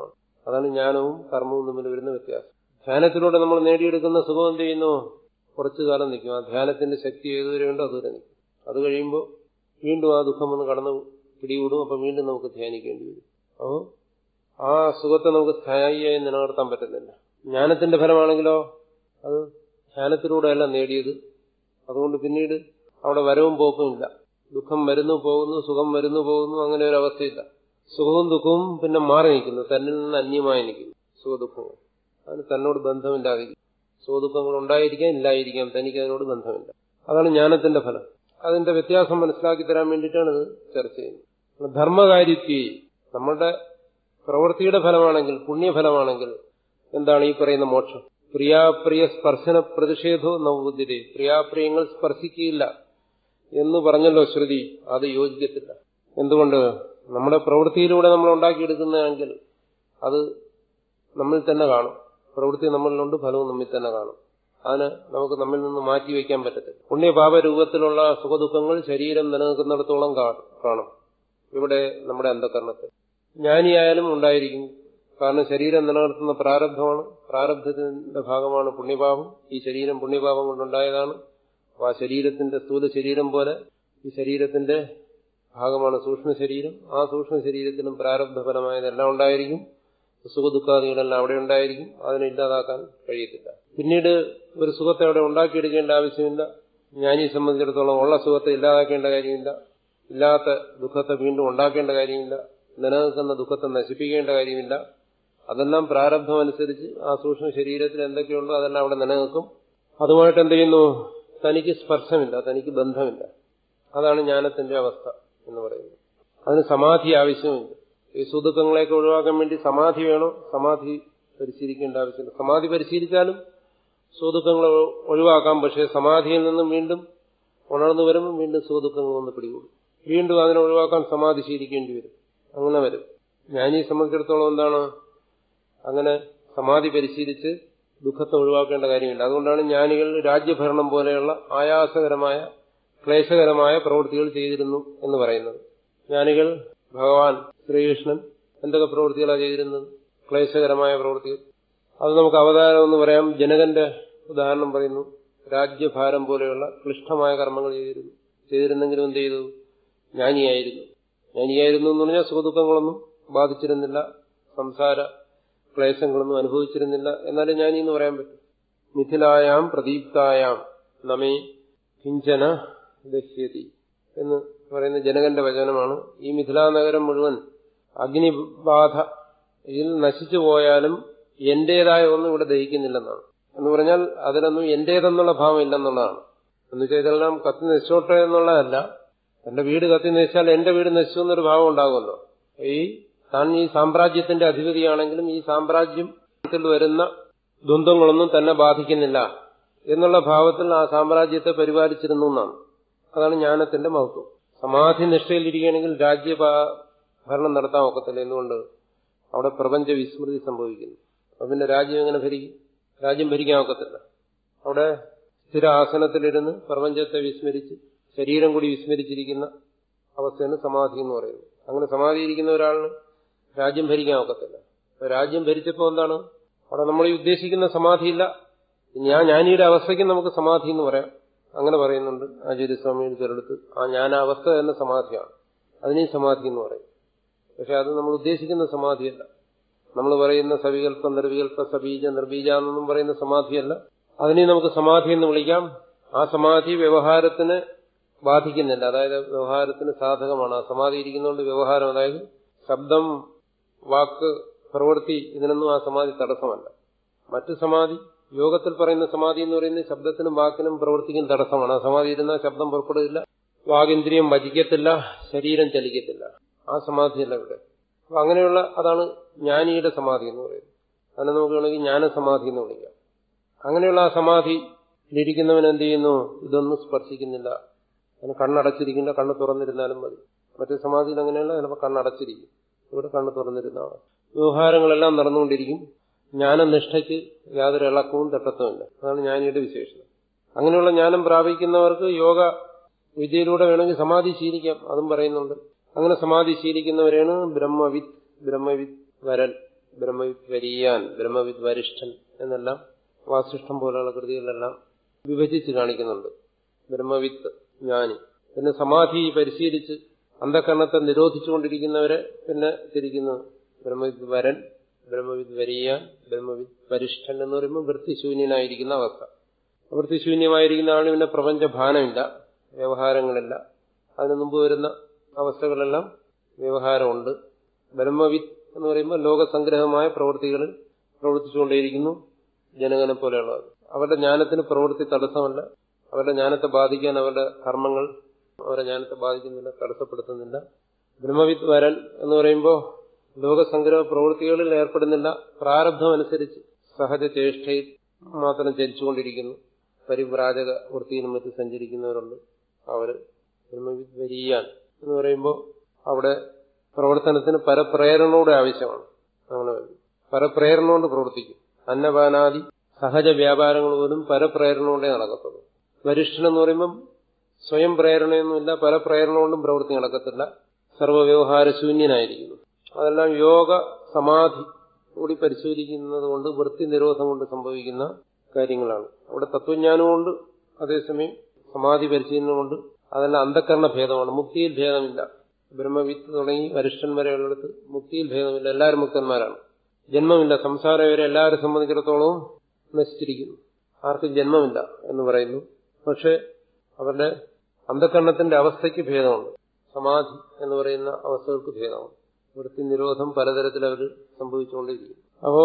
അതാണ് ജ്ഞാനവും കർമ്മവും തമ്മിൽ വരുന്ന വ്യത്യാസം ധ്യാനത്തിലൂടെ നമ്മൾ നേടിയെടുക്കുന്ന സുഖം എന്ത് ചെയ്യുന്നു കുറച്ചു കാലം നിൽക്കും ആ ധ്യാനത്തിന്റെ ശക്തി ഏതുവരെ ഉണ്ടോ അതുവരെ നിൽക്കും അത് കഴിയുമ്പോൾ വീണ്ടും ആ ദുഃഖം ഒന്ന് കടന്നു പിടികൂടും അപ്പം വീണ്ടും നമുക്ക് ധ്യാനിക്കേണ്ടി വരും അപ്പോൾ ആ സുഖത്തെ നമുക്ക് സ്ഥായിയായി നിലനിർത്താൻ പറ്റുന്നില്ല ജ്ഞാനത്തിന്റെ ഫലമാണെങ്കിലോ അത് ധ്യാനത്തിലൂടെയല്ല നേടിയത് അതുകൊണ്ട് പിന്നീട് അവിടെ വരവും പോക്കും ഇല്ല ദുഃഖം വരുന്നു പോകുന്നു സുഖം വരുന്നു പോകുന്നു അങ്ങനെ ഒരു അവസ്ഥയില്ല സുഖവും ദുഃഖവും പിന്നെ മാറി നിൽക്കുന്നു തന്നിൽ നിന്ന് അന്യമായി നിൽക്കുന്നു സുഖദുഃഖങ്ങൾ അതിന് തന്നോട് ബന്ധമില്ലാതിരിക്കും സുഖദുഃഖങ്ങൾ ഉണ്ടായിരിക്കാം ഇല്ലായിരിക്കാം തനിക്ക് അതിനോട് ബന്ധമില്ല അതാണ് ജ്ഞാനത്തിന്റെ ഫലം അതിന്റെ വ്യത്യാസം മനസ്സിലാക്കി തരാൻ വേണ്ടിയിട്ടാണ് ഇത് ചർച്ച ചെയ്യുന്നത് ധർമ്മകാര്യത്വി നമ്മളുടെ പ്രവൃത്തിയുടെ ഫലമാണെങ്കിൽ പുണ്യഫലമാണെങ്കിൽ എന്താണ് ഈ പറയുന്ന മോക്ഷം പ്രിയാപ്രിയ സ്പർശന പ്രതിഷേധോ നവബുദ്ധിരെ പ്രിയാപ്രിയങ്ങൾ സ്പർശിക്കുകയില്ല എന്ന് പറഞ്ഞല്ലോ ശ്രുതി അത് യോജിക്കത്തില്ല എന്തുകൊണ്ട് നമ്മുടെ പ്രവൃത്തിയിലൂടെ നമ്മൾ ഉണ്ടാക്കിയെടുക്കുന്നതെങ്കിൽ അത് നമ്മിൽ തന്നെ കാണും പ്രവൃത്തി നമ്മളിലുണ്ട് ഫലവും നമ്മിൽ തന്നെ കാണും അതിന് നമുക്ക് നമ്മിൽ നിന്ന് മാറ്റി വയ്ക്കാൻ പറ്റത്തില്ല പുണ്യപാപ രൂപത്തിലുള്ള സുഖദുഃഖങ്ങൾ ശരീരം നിലനിൽക്കുന്നിടത്തോളം കാണും ഇവിടെ നമ്മുടെ അന്ധകരണത്തിൽ ജ്ഞാനിയായാലും ഉണ്ടായിരിക്കും കാരണം ശരീരം നിലനിർത്തുന്ന പ്രാരബ്ധമാണ് പ്രാരബ്ധത്തിന്റെ ഭാഗമാണ് പുണ്യപാപം ഈ ശരീരം പുണ്യപാപം കൊണ്ടുണ്ടായതാണ് ആ ശരീരത്തിന്റെ സ്ഥൂല ശരീരം പോലെ ഈ ശരീരത്തിന്റെ ഭാഗമാണ് സൂക്ഷ്മ ശരീരം ആ സൂക്ഷ്മ ശരീരത്തിനും പ്രാരബ്ധഫലമായതെല്ലാം ഉണ്ടായിരിക്കും സുഖദുഃഖാദികളെല്ലാം അവിടെ ഉണ്ടായിരിക്കും അതിനെ ഇല്ലാതാക്കാൻ കഴിയത്തില്ല പിന്നീട് ഒരു സുഖത്തെ അവിടെ ഉണ്ടാക്കിയെടുക്കേണ്ട ആവശ്യമില്ല ജ്ഞാനിയെ സംബന്ധിച്ചിടത്തോളം ഉള്ള സുഖത്തെ ഇല്ലാതാക്കേണ്ട കാര്യമില്ല ഇല്ലാത്ത ദുഃഖത്തെ വീണ്ടും ഉണ്ടാക്കേണ്ട കാര്യമില്ല നിലനിൽക്കുന്ന ദുഃഖത്തെ നശിപ്പിക്കേണ്ട കാര്യമില്ല അതെല്ലാം പ്രാരബ്ധമനുസരിച്ച് ആ സൂക്ഷ്മ ശരീരത്തിൽ എന്തൊക്കെയുണ്ടോ അതെല്ലാം അവിടെ നിലനിൽക്കും അതുമായിട്ട് എന്ത് ചെയ്യുന്നു തനിക്ക് സ്പർശമില്ല തനിക്ക് ബന്ധമില്ല അതാണ് ജ്ഞാനത്തിന്റെ അവസ്ഥ എന്ന് പറയുന്നത് അതിന് സമാധി ആവശ്യമില്ല ഈ സുദുഃഖങ്ങളെയൊക്കെ ഒഴിവാക്കാൻ വേണ്ടി സമാധി വേണോ സമാധി പരിശീലിക്കേണ്ട ആവശ്യമില്ല സമാധി പരിശീലിച്ചാലും സുദുഃഖങ്ങൾ ഒഴിവാക്കാം പക്ഷേ സമാധിയിൽ നിന്നും വീണ്ടും ഉണർന്നു വരുമ്പോൾ വീണ്ടും സുദുഃഖങ്ങൾ ഒന്ന് പിടികൂടും വീണ്ടും അതിനെ ഒഴിവാക്കാൻ സമാധി ശീലിക്കേണ്ടി വരും അങ്ങനെ വരും ജ്ഞാനിയെ സംബന്ധിച്ചിടത്തോളം എന്താണ് അങ്ങനെ സമാധി പരിശീലിച്ച് ദുഃഖത്തെ ഒഴിവാക്കേണ്ട കാര്യമില്ല അതുകൊണ്ടാണ് ജ്ഞാനികൾ രാജ്യഭരണം പോലെയുള്ള ആയാസകരമായ ക്ലേശകരമായ പ്രവൃത്തികൾ ചെയ്തിരുന്നു എന്ന് പറയുന്നത് ജ്ഞാനികൾ ഭഗവാൻ ശ്രീകൃഷ്ണൻ എന്തൊക്കെ പ്രവൃത്തികളാണ് ചെയ്തിരുന്നത് ക്ലേശകരമായ പ്രവൃത്തികൾ അത് നമുക്ക് അവതാരം എന്ന് പറയാം ജനകന്റെ ഉദാഹരണം പറയുന്നു രാജ്യഭാരം പോലെയുള്ള ക്ലിഷ്ടമായ കർമ്മങ്ങൾ ചെയ്തിരുന്നു ചെയ്തിരുന്നെങ്കിലും എന്ത് ചെയ്തു ജ്ഞാനിയായിരുന്നു ജ്ഞാനിയായിരുന്നു എന്ന് പറഞ്ഞാൽ സുഖദുഃഖങ്ങളൊന്നും ബാധിച്ചിരുന്നില്ല സംസാര ക്ലേശങ്ങളൊന്നും അനുഭവിച്ചിരുന്നില്ല എന്നാലും ജ്ഞാനി എന്ന് പറയാൻ പറ്റും മിഥിലായാം പ്രദീപ്തായാം നമേ കിഞ്ചന ദഹ്യതി എന്ന് പറയുന്ന ജനകന്റെ വചനമാണ് ഈ മിഥിലാ നഗരം മുഴുവൻ അഗ്നിബാധ ഇതിൽ നശിച്ചു പോയാലും എന്റേതായ ഒന്നും ഇവിടെ ദഹിക്കുന്നില്ലെന്നാണ് എന്ന് പറഞ്ഞാൽ അതിലൊന്നും എന്റേതെന്നുള്ള ഭാവം ഇല്ലെന്നുള്ളതാണ് എന്നുവെച്ചാൽ ഇതെല്ലാം കത്തി നശിച്ചോട്ടെ എന്നുള്ളതല്ല എന്റെ വീട് കത്തി നശിച്ചാൽ എന്റെ വീട് നശിച്ചു എന്നൊരു ഭാവം ഉണ്ടാകുമല്ലോ ഈ താൻ ഈ സാമ്രാജ്യത്തിന്റെ അധിപതിയാണെങ്കിലും ഈ സാമ്രാജ്യത്തിൽ വരുന്ന ദ്വന്ദ്ങ്ങളൊന്നും തന്നെ ബാധിക്കുന്നില്ല എന്നുള്ള ഭാവത്തിൽ ആ സാമ്രാജ്യത്തെ പരിപാലിച്ചിരുന്നു എന്നാണ് അതാണ് ജ്ഞാനത്തിന്റെ മഹത്വം സമാധി നിഷ്ഠയിലിരിക്കുകയാണെങ്കിൽ രാജ്യ ഭരണം നടത്താൻ ഒക്കത്തില്ല എന്തുകൊണ്ട് അവിടെ പ്രപഞ്ച വിസ്മൃതി സംഭവിക്കുന്നു അപ്പൊ പിന്നെ രാജ്യം എങ്ങനെ ഭരിക്കും രാജ്യം ഭരിക്കാൻ ഒക്കത്തില്ല അവിടെ സ്ഥിര ആസനത്തിലിരുന്ന് പ്രപഞ്ചത്തെ വിസ്മരിച്ച് ശരീരം കൂടി വിസ്മരിച്ചിരിക്കുന്ന അവസ്ഥയാണ് സമാധി എന്ന് പറയുന്നത് അങ്ങനെ സമാധി ഇരിക്കുന്ന ഒരാളിന് രാജ്യം ഭരിക്കാൻ ഒക്കത്തില്ല അപ്പൊ രാജ്യം ഭരിച്ചപ്പോൾ എന്താണ് അവിടെ നമ്മൾ ഈ ഉദ്ദേശിക്കുന്ന സമാധിയില്ല ഞാൻ ജ്ഞാനിയുടെ അവസ്ഥയ്ക്ക് നമുക്ക് സമാധി എന്ന് പറയാം അങ്ങനെ പറയുന്നുണ്ട് ആചാര്യസ്വാമിയുടെ ചിലടത്ത് ആ ജ്ഞാനാവസ്ഥ തന്നെ സമാധിയാണ് അതിനെയും സമാധി എന്ന് പറയും പക്ഷെ അത് നമ്മൾ ഉദ്ദേശിക്കുന്ന സമാധിയല്ല നമ്മൾ പറയുന്ന സവികൽപ്പ നിർവികൽപ്പ സബീജ നിർബീജ എന്നൊന്നും പറയുന്ന സമാധിയല്ല അതിനെ നമുക്ക് സമാധി എന്ന് വിളിക്കാം ആ സമാധി വ്യവഹാരത്തിന് ബാധിക്കുന്നില്ല അതായത് വ്യവഹാരത്തിന് സാധകമാണ് ആ സമാധി ഇരിക്കുന്നതുകൊണ്ട് വ്യവഹാരം അതായത് ശബ്ദം വാക്ക് പ്രവൃത്തി ഇതിനൊന്നും ആ സമാധി തടസ്സമല്ല മറ്റു സമാധി യോഗത്തിൽ പറയുന്ന സമാധി എന്ന് പറയുന്നത് ശബ്ദത്തിനും വാക്കിനും പ്രവൃത്തിക്കും തടസ്സമാണ് ആ സമാധി ഇരുന്നാൽ ശബ്ദം പുറപ്പെടുകയില്ല വാഗിന്ദ്രിയം വജിക്കത്തില്ല ശരീരം ചലിക്കത്തില്ല ആ സമാധിയല്ല ഇവിടെ അപ്പൊ അങ്ങനെയുള്ള അതാണ് ജ്ഞാനിയുടെ സമാധി എന്ന് പറയുന്നത് അതിനെ നമുക്ക് വേണമെങ്കിൽ ജ്ഞാനസമാധി എന്ന് വിളിക്കാം അങ്ങനെയുള്ള ആ സമാധിയിലിരിക്കുന്നവൻ എന്ത് ചെയ്യുന്നു ഇതൊന്നും സ്പർശിക്കുന്നില്ല അതിന് കണ്ണടച്ചിരിക്കില്ല കണ്ണ് തുറന്നിരുന്നാലും മതി മറ്റേ സമാധിയിൽ അങ്ങനെയല്ല ചിലപ്പോൾ കണ്ണടച്ചിരിക്കും ഇവിടെ കണ്ണ് തുറന്നിരുന്നാണ് വ്യവഹാരങ്ങളെല്ലാം നടന്നുകൊണ്ടിരിക്കും ജ്ഞാനനിഷ്ഠയ്ക്ക് യാതൊരു ഇളക്കവും തട്ടത്തുമില്ല അതാണ് ജ്ഞാനിയുടെ വിശേഷത അങ്ങനെയുള്ള ജ്ഞാനം പ്രാപിക്കുന്നവർക്ക് യോഗ വിദ്യയിലൂടെ വേണമെങ്കിൽ സമാധി ശീലിക്കാം അതും പറയുന്നുണ്ട് അങ്ങനെ സമാധി ശീലിക്കുന്നവരെയാണ് ബ്രഹ്മവിത്ത് ബ്രഹ്മവിത്ത് വരൻ ബ്രഹ്മവിദ് വരിയാൻ ബ്രഹ്മവിദ് വരിഷ്ഠൻ എന്നെല്ലാം വാസിഷ്ഠം പോലെയുള്ള കൃതികളിലെല്ലാം വിഭജിച്ച് കാണിക്കുന്നുണ്ട് ബ്രഹ്മവിത്ത് ജ്ഞാനി പിന്നെ സമാധി പരിശീലിച്ച് അന്ധകരണത്തെ നിരോധിച്ചുകൊണ്ടിരിക്കുന്നവരെ പിന്നെ തിരിക്കുന്നു ബ്രഹ്മവിദ് വരൻ ബ്രഹ്മവിദ് വരിയാൻ ബ്രഹ്മവിദ് വരിഷ്ഠൻ എന്ന് പറയുമ്പോൾ വൃത്തിശൂന്യനായിരിക്കുന്ന അവസ്ഥ വൃത്തിശൂന്യമായിരിക്കുന്ന ആളിന് പിന്നെ പ്രപഞ്ചഭാനമില്ല വ്യവഹാരങ്ങളില്ല അതിനു മുമ്പ് വരുന്ന അവസ്ഥകളെല്ലാം വ്യവഹാരമുണ്ട് ബ്രഹ്മവിത്ത് എന്ന് പറയുമ്പോൾ ലോകസംഗ്രഹമായ പ്രവൃത്തികളിൽ പ്രവർത്തിച്ചുകൊണ്ടേയിരിക്കുന്നു ജനകനെ പോലെയുള്ളവർ അവരുടെ ജ്ഞാനത്തിന് പ്രവൃത്തി തടസ്സമല്ല അവരുടെ ജ്ഞാനത്തെ ബാധിക്കാൻ അവരുടെ കർമ്മങ്ങൾ അവരുടെ ജ്ഞാനത്തെ ബാധിക്കുന്നില്ല തടസ്സപ്പെടുത്തുന്നില്ല ബ്രഹ്മവിത്ത് വരൻ എന്ന് പറയുമ്പോൾ ലോകസംഗ്രഹ പ്രവൃത്തികളിൽ ഏർപ്പെടുന്നില്ല പ്രാരബ്ധം അനുസരിച്ച് സഹജ ചേഷ്ടയിൽ മാത്രം ചരിച്ചുകൊണ്ടിരിക്കുന്നു പരിവ്രാജക വൃത്തിയിലും മറ്റും സഞ്ചരിക്കുന്നവരുണ്ട് അവര് ബ്രഹ്മവിത്ത് വരിയാൻ എന്ന് പറയുമ്പോൾ അവിടെ പ്രവർത്തനത്തിന് പരപ്രേരണയുടെ ആവശ്യമാണ് അങ്ങനെ വരും പരപ്രേരണ കൊണ്ട് പ്രവർത്തിക്കും അന്നപാനാദി സഹജ വ്യാപാരങ്ങൾ പോലും പരപ്രേരണയോടെ നടക്കത്തുള്ളൂ വരിഷ്ഠൻ എന്ന് പറയുമ്പം സ്വയം പ്രേരണയൊന്നുമില്ല പരപ്രേരണ കൊണ്ടും പ്രവൃത്തി നടക്കത്തില്ല സർവ്വവ്യവഹാര ശൂന്യനായിരിക്കുന്നു അതെല്ലാം യോഗ സമാധി കൂടി പരിശോധിക്കുന്നത് കൊണ്ട് വൃത്തി നിരോധം കൊണ്ട് സംഭവിക്കുന്ന കാര്യങ്ങളാണ് അവിടെ തത്വജ്ഞാനം കൊണ്ട് അതേസമയം സമാധി പരിശീലനം കൊണ്ട് അതെല്ലാം അന്ധക്കരണ ഭേദമാണ് മുക്തിയിൽ ഭേദമില്ല ബ്രഹ്മവിത്ത് തുടങ്ങി വരിഷ്ഠൻ വരെയുള്ളിടത്ത് മുക്തിയിൽ ഭേദമില്ല എല്ലാവരും മുക്തന്മാരാണ് ജന്മമില്ല സംസാരം വരെ എല്ലാവരെ സംബന്ധിച്ചിടത്തോളവും നശിച്ചിരിക്കുന്നു ആർക്കും ജന്മമില്ല എന്ന് പറയുന്നു പക്ഷെ അവരുടെ അന്ധകരണത്തിന്റെ അവസ്ഥയ്ക്ക് ഭേദമുണ്ട് സമാധി എന്ന് പറയുന്ന അവസ്ഥകൾക്ക് ഭേദമാണ് വൃത്തി നിരോധം പലതരത്തിൽ അവർ സംഭവിച്ചുകൊണ്ടിരിക്കും അപ്പോ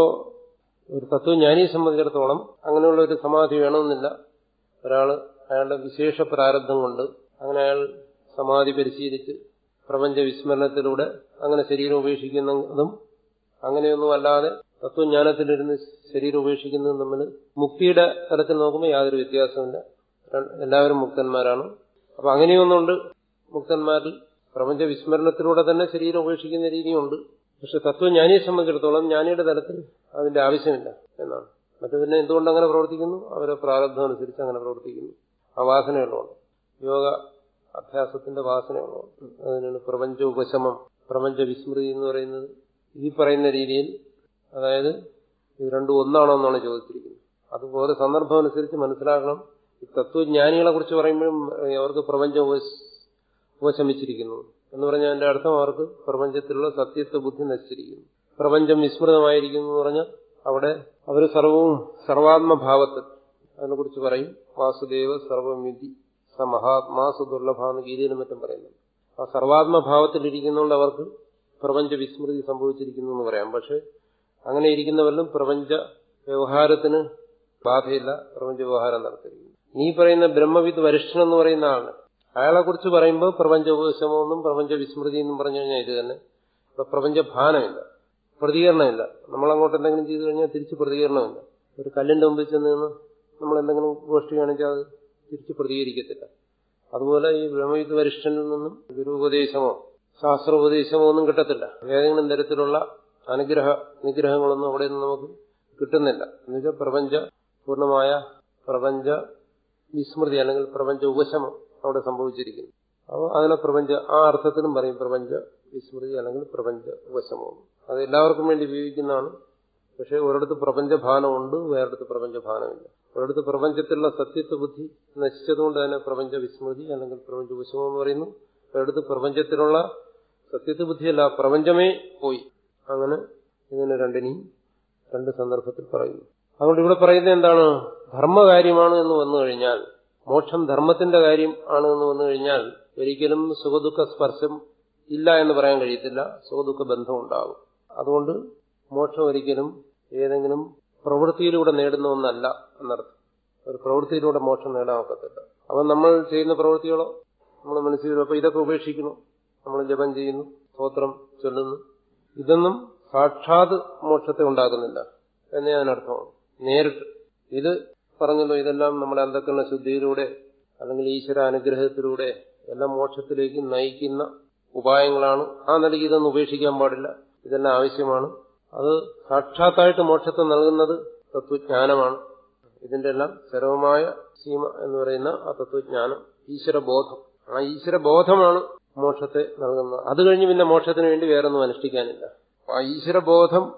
ഒരു തത്വജ്ഞാനിയെ സംബന്ധിച്ചിടത്തോളം അങ്ങനെയുള്ള ഒരു സമാധി വേണമെന്നില്ല ഒരാള് അയാളുടെ വിശേഷ പ്രാരബ്ധം കൊണ്ട് അങ്ങനെ അയാൾ സമാധി പരിശീലിച്ച് പ്രപഞ്ച വിസ്മരണത്തിലൂടെ അങ്ങനെ ശരീരം ഉപേക്ഷിക്കുന്നതും അങ്ങനെയൊന്നും അല്ലാതെ തത്വജ്ഞാനത്തിലിരുന്ന് ശരീരം ഉപേക്ഷിക്കുന്നതും തമ്മിൽ മുക്തിയുടെ തലത്തിൽ നോക്കുമ്പോൾ യാതൊരു വ്യത്യാസമില്ല എല്ലാവരും മുക്തന്മാരാണ് അപ്പൊ അങ്ങനെയൊന്നുണ്ട് മുക്തന്മാരിൽ പ്രപഞ്ച വിസ്മരണത്തിലൂടെ തന്നെ ശരീരം ഉപേക്ഷിക്കുന്ന രീതിയുണ്ട് പക്ഷെ തത്വജ്ഞാനിയെ സംബന്ധിച്ചിടത്തോളം ജ്ഞാനിയുടെ തലത്തിൽ അതിന്റെ ആവശ്യമില്ല എന്നാണ് മറ്റു പിന്നെ എന്തുകൊണ്ട് അങ്ങനെ പ്രവർത്തിക്കുന്നു അവരെ പ്രാരബ്ധം അനുസരിച്ച് അങ്ങനെ പ്രവർത്തിക്കുന്നു ആ വാസനയുള്ളതുകൊണ്ട് യോഗ അഭ്യാസത്തിന്റെ വാസനയുള്ളതുകൊണ്ട് അതിനാണ് പ്രപഞ്ച ഉപശമം പ്രപഞ്ച വിസ്മൃതി എന്ന് പറയുന്നത് ഈ പറയുന്ന രീതിയിൽ അതായത് ഇത് രണ്ടും ഒന്നാണോ എന്നാണ് ചോദിച്ചിരിക്കുന്നത് അതുപോലെ സന്ദർഭം അനുസരിച്ച് മനസ്സിലാക്കണം ഈ തത്വജ്ഞാനികളെ കുറിച്ച് പറയുമ്പോഴും അവർക്ക് പ്രപഞ്ചം ഉപശമിച്ചിരിക്കുന്നു എന്ന് പറഞ്ഞാൽ അതിന്റെ അർത്ഥം അവർക്ക് പ്രപഞ്ചത്തിലുള്ള സത്യത്വ ബുദ്ധി നശിച്ചിരിക്കുന്നു പ്രപഞ്ചം വിസ്മൃതമായിരിക്കുന്നു എന്ന് പറഞ്ഞാൽ അവിടെ അവർ സർവവും സർവാത്മഭാവത്തിൽ അതിനെക്കുറിച്ച് പറയും വാസുദേവ സർവമിതി സ മഹാത്മാ സുദുർലഭ എന്ന് ഗീതയിലും മറ്റും പറയുന്നു ആ സർവാത്മഭാവത്തിലിരിക്കുന്നതുകൊണ്ട് അവർക്ക് പ്രപഞ്ച വിസ്മൃതി സംഭവിച്ചിരിക്കുന്നു എന്ന് പറയാം പക്ഷെ അങ്ങനെ ഇരിക്കുന്നവരിലും പ്രപഞ്ച വ്യവഹാരത്തിന് ബാധയില്ല പ്രപഞ്ച വ്യവഹാരം നടത്തിയിരിക്കുന്നു നീ പറയുന്ന ബ്രഹ്മവിദ് വരിഷ്ഠൻ എന്ന് പറയുന്ന ആള് അയാളെ കുറിച്ച് പറയുമ്പോൾ പ്രപഞ്ച ഉപശമമെന്നും പ്രപഞ്ച വിസ്മൃതി എന്നും പറഞ്ഞു കഴിഞ്ഞാൽ ഇത് തന്നെ ഇവിടെ പ്രപഞ്ച ഭാനമില്ല പ്രതികരണമില്ല നമ്മൾ അങ്ങോട്ട് എന്തെങ്കിലും ചെയ്തു കഴിഞ്ഞാൽ തിരിച്ച് പ്രതികരണമില്ല ഒരു കല്ലിന്റെ മുമ്പിൽ ചെന്ന് നിന്ന് നമ്മൾ എന്തെങ്കിലും ഗോഷ്ഠി കാണിച്ചാൽ അത് തിരിച്ച് പ്രതികരിക്കത്തില്ല അതുപോലെ ഈ ബ്രഹ്മയുദ്ധ വരിഷ്ഠനിൽ നിന്നും ഗുരുപദേശമോ ശാസ്ത്രോപദേശമോ ഒന്നും കിട്ടത്തില്ല ഏതെങ്കിലും തരത്തിലുള്ള അനുഗ്രഹ നിഗ്രഹങ്ങളൊന്നും അവിടെ നിന്ന് നമുക്ക് കിട്ടുന്നില്ല എന്നുവെച്ചാൽ പ്രപഞ്ച പൂർണ്ണമായ പ്രപഞ്ച വിസ്മൃതി അല്ലെങ്കിൽ പ്രപഞ്ച ഉപശമം അവിടെ സംഭവിച്ചിരിക്കുന്നു അപ്പോൾ അതിനെ പ്രപഞ്ച ആ അർത്ഥത്തിലും പറയും പ്രപഞ്ച വിസ്മൃതി അല്ലെങ്കിൽ പ്രപഞ്ച ഉപശമം അത് എല്ലാവർക്കും വേണ്ടി ഉപയോഗിക്കുന്നതാണ് പക്ഷെ ഒരിടത്ത് പ്രപഞ്ചഭാനമുണ്ട് വേറെടുത്ത് പ്രപഞ്ചഭാനമില്ല ഒരിടത്ത് പ്രപഞ്ചത്തിലുള്ള സത്യത്വ ബുദ്ധി നശിച്ചതുകൊണ്ട് തന്നെ പ്രപഞ്ച വിസ്മൃതി അല്ലെങ്കിൽ പ്രപഞ്ച ഉപശമം എന്ന് പറയുന്നു ഒരിടത്ത് പ്രപഞ്ചത്തിലുള്ള സത്യത്വ ബുദ്ധിയല്ല പ്രപഞ്ചമേ പോയി അങ്ങനെ ഇതിന് രണ്ടിനെയും രണ്ട് സന്ദർഭത്തിൽ പറയുന്നു അതുകൊണ്ട് ഇവിടെ പറയുന്നത് എന്താണ് ധർമ്മകാര്യമാണ് എന്ന് വന്നു കഴിഞ്ഞാൽ മോക്ഷം ധർമ്മത്തിന്റെ കാര്യം ആണ് എന്ന് വന്നു കഴിഞ്ഞാൽ ഒരിക്കലും സുഖദുഃഖ സ്പർശം ഇല്ല എന്ന് പറയാൻ കഴിയത്തില്ല സുഖദുഃഖ ബന്ധം ഉണ്ടാകും അതുകൊണ്ട് മോക്ഷം ഒരിക്കലും ഏതെങ്കിലും പ്രവൃത്തിയിലൂടെ നേടുന്ന ഒന്നല്ല എന്നർത്ഥം ഒരു പ്രവൃത്തിയിലൂടെ മോക്ഷം നേടാൻ ഒക്കത്തില്ല അപ്പം നമ്മൾ ചെയ്യുന്ന പ്രവൃത്തികളോ നമ്മൾ മനസ്സിൽ അപ്പൊ ഇതൊക്കെ ഉപേക്ഷിക്കുന്നു നമ്മൾ ജപം ചെയ്യുന്നു സ്തോത്രം ചൊല്ലുന്നു ഇതൊന്നും സാക്ഷാത് മോക്ഷത്തെ ഉണ്ടാക്കുന്നില്ല എന്നേ അതിനർത്ഥമാണ് നേരിട്ട് ഇത് പറഞ്ഞല്ലോ ഇതെല്ലാം നമ്മുടെ അന്ധക്കരണ ശുദ്ധിയിലൂടെ അല്ലെങ്കിൽ ഈശ്വര അനുഗ്രഹത്തിലൂടെ എല്ലാം മോക്ഷത്തിലേക്ക് നയിക്കുന്ന ഉപായങ്ങളാണ് ആ നിലയ്ക്ക് ഇതൊന്നും ഉപേക്ഷിക്കാൻ പാടില്ല ഇതെല്ലാം ആവശ്യമാണ് അത് സാക്ഷാത്തായിട്ട് മോക്ഷത്തെ നൽകുന്നത് തത്വജ്ഞാനമാണ് ഇതിന്റെ എല്ലാം ചരമമായ സീമ എന്ന് പറയുന്ന ആ തത്വജ്ഞാനം ഈശ്വരബോധം ആ ഈശ്വരബോധമാണ് മോക്ഷത്തെ നൽകുന്നത് അത് കഴിഞ്ഞ് പിന്നെ മോക്ഷത്തിന് വേണ്ടി വേറൊന്നും അനുഷ്ഠിക്കാനില്ല ആ ഈശ്വരബോധം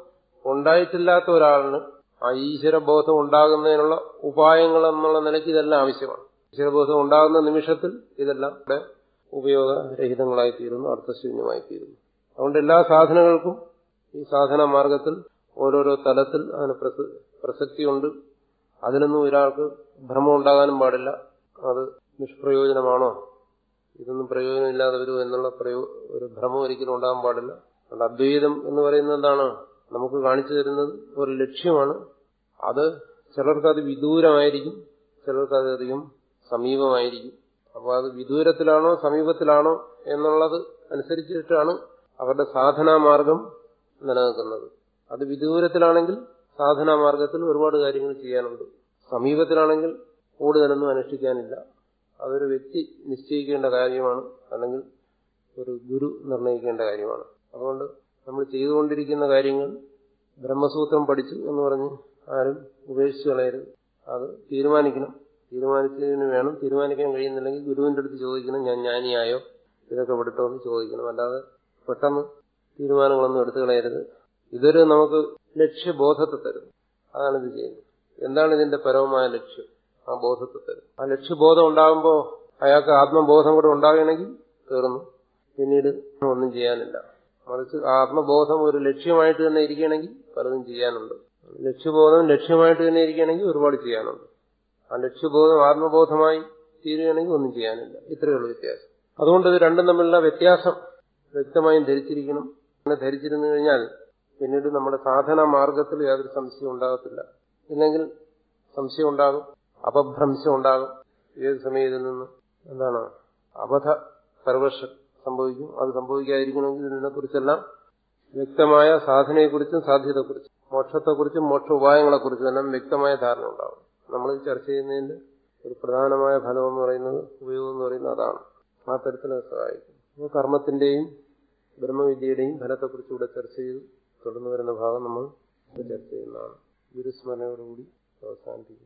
ഉണ്ടായിട്ടില്ലാത്ത ഒരാളിന് ആ ഈശ്വരബോധം ഉണ്ടാകുന്നതിനുള്ള ഉപായങ്ങൾ എന്നുള്ള നിലയ്ക്ക് ഇതെല്ലാം ആവശ്യമാണ് ഈശ്വരബോധം ഉണ്ടാകുന്ന നിമിഷത്തിൽ ഇതെല്ലാം ഇവിടെ ഉപയോഗരഹിതങ്ങളായിത്തീരുന്നു അർത്ഥശൂന്യമായിത്തീരുന്നു അതുകൊണ്ട് എല്ലാ സാധനങ്ങൾക്കും ഈ സാധന മാർഗത്തിൽ ഓരോരോ തലത്തിൽ അതിന് പ്രസക്തിയുണ്ട് അതിലൊന്നും ഒരാൾക്ക് ഭ്രമം ഉണ്ടാകാനും പാടില്ല അത് നിഷ്പ്രയോജനമാണോ ഇതൊന്നും പ്രയോജനമില്ലാതെ വരും എന്നുള്ള പ്രയോ ഒരു ഭ്രമം ഒരിക്കലും ഉണ്ടാകാൻ പാടില്ല അതുകൊണ്ട് അദ്വൈതം എന്ന് പറയുന്നത് എന്താണ് നമുക്ക് കാണിച്ചു തരുന്നത് ഒരു ലക്ഷ്യമാണ് അത് ചിലർക്ക് അത് വിദൂരമായിരിക്കും ചിലർക്ക് അത് അധികം സമീപമായിരിക്കും അപ്പോൾ അത് വിദൂരത്തിലാണോ സമീപത്തിലാണോ എന്നുള്ളത് അനുസരിച്ചിട്ടാണ് അവരുടെ സാധനാമാർഗം നിലനിൽക്കുന്നത് അത് വിദൂരത്തിലാണെങ്കിൽ സാധനാമാർഗത്തിൽ ഒരുപാട് കാര്യങ്ങൾ ചെയ്യാനുണ്ട് സമീപത്തിലാണെങ്കിൽ കൂടുതലൊന്നും അനുഷ്ഠിക്കാനില്ല അതൊരു വ്യക്തി നിശ്ചയിക്കേണ്ട കാര്യമാണ് അല്ലെങ്കിൽ ഒരു ഗുരു നിർണയിക്കേണ്ട കാര്യമാണ് അതുകൊണ്ട് നമ്മൾ ചെയ്തുകൊണ്ടിരിക്കുന്ന കാര്യങ്ങൾ ബ്രഹ്മസൂത്രം പഠിച്ചു എന്ന് പറഞ്ഞ് ആരും ഉപേക്ഷിച്ചു കളയരുത് അത് തീരുമാനിക്കണം തീരുമാനിച്ചതിന് വേണം തീരുമാനിക്കാൻ കഴിയുന്നില്ലെങ്കിൽ ഗുരുവിന്റെ അടുത്ത് ചോദിക്കണം ഞാൻ ജ്ഞാനിയായോ ഇതൊക്കെ വിടട്ടോ എന്ന് ചോദിക്കണം അല്ലാതെ പെട്ടെന്ന് തീരുമാനങ്ങളൊന്നും എടുത്തു കളയരുത് ഇതൊരു നമുക്ക് ലക്ഷ്യബോധത്തെ തരും അതാണ് ഇത് ചെയ്യുന്നത് എന്താണ് ഇതിന്റെ പരമമായ ലക്ഷ്യം ആ ബോധത്തെ തരും ആ ലക്ഷ്യബോധം ഉണ്ടാകുമ്പോൾ അയാൾക്ക് ആത്മബോധം കൂടെ ഉണ്ടാകണമെങ്കിൽ തീർന്നു പിന്നീട് ഒന്നും ചെയ്യാനില്ല മറിച്ച് ആത്മബോധം ഒരു ലക്ഷ്യമായിട്ട് തന്നെ ഇരിക്കുകയാണെങ്കിൽ പലതും ചെയ്യാനുണ്ട് ലക്ഷ്യബോധം ലക്ഷ്യമായിട്ട് തന്നെ ഇരിക്കുകയാണെങ്കിൽ ഒരുപാട് ചെയ്യാനുണ്ട് ആ ലക്ഷ്യബോധം ആത്മബോധമായി തീരുകയാണെങ്കിൽ ഒന്നും ചെയ്യാനില്ല ഇത്രയേ ഉള്ളൂ വ്യത്യാസം അതുകൊണ്ട് ഇത് രണ്ടും തമ്മിലുള്ള വ്യത്യാസം വ്യക്തമായും ധരിച്ചിരിക്കണം അങ്ങനെ ധരിച്ചിരുന്നു കഴിഞ്ഞാൽ പിന്നീട് നമ്മുടെ സാധന മാർഗത്തിൽ യാതൊരു സംശയം ഉണ്ടാകത്തില്ല ഇല്ലെങ്കിൽ സംശയം ഉണ്ടാകും അപഭ്രംശം ഉണ്ടാകും ഏത് സമയം ഇതിൽ നിന്ന് എന്താണ് അബദ്ധ പരവർഷം സംഭവിക്കും അത് സംഭവിക്കാതിരിക്കണമെങ്കിൽ ഇതിനെക്കുറിച്ചെല്ലാം വ്യക്തമായ സാധനയെക്കുറിച്ചും സാധ്യതയെക്കുറിച്ചും മോക്ഷത്തെക്കുറിച്ചും മോക്ഷ ഉപായങ്ങളെക്കുറിച്ചും എല്ലാം വ്യക്തമായ ധാരണ ഉണ്ടാവും നമ്മൾ ചർച്ച ചെയ്യുന്നതിന്റെ ഒരു പ്രധാനമായ ഫലം എന്ന് പറയുന്നത് ഉപയോഗം എന്ന് പറയുന്നത് അതാണ് ആ തരത്തിൽ അത് സഹായിക്കും അപ്പോൾ കർമ്മത്തിന്റെയും ബ്രഹ്മവിദ്യയുടെയും ഫലത്തെക്കുറിച്ച് ഇവിടെ ചർച്ച ചെയ്തു തുടർന്ന് വരുന്ന ഭാഗം നമ്മൾ ചർച്ച ചെയ്യുന്നതാണ് ഗുരുസ്മരണയോടുകൂടി അവസാനിപ്പിക്കും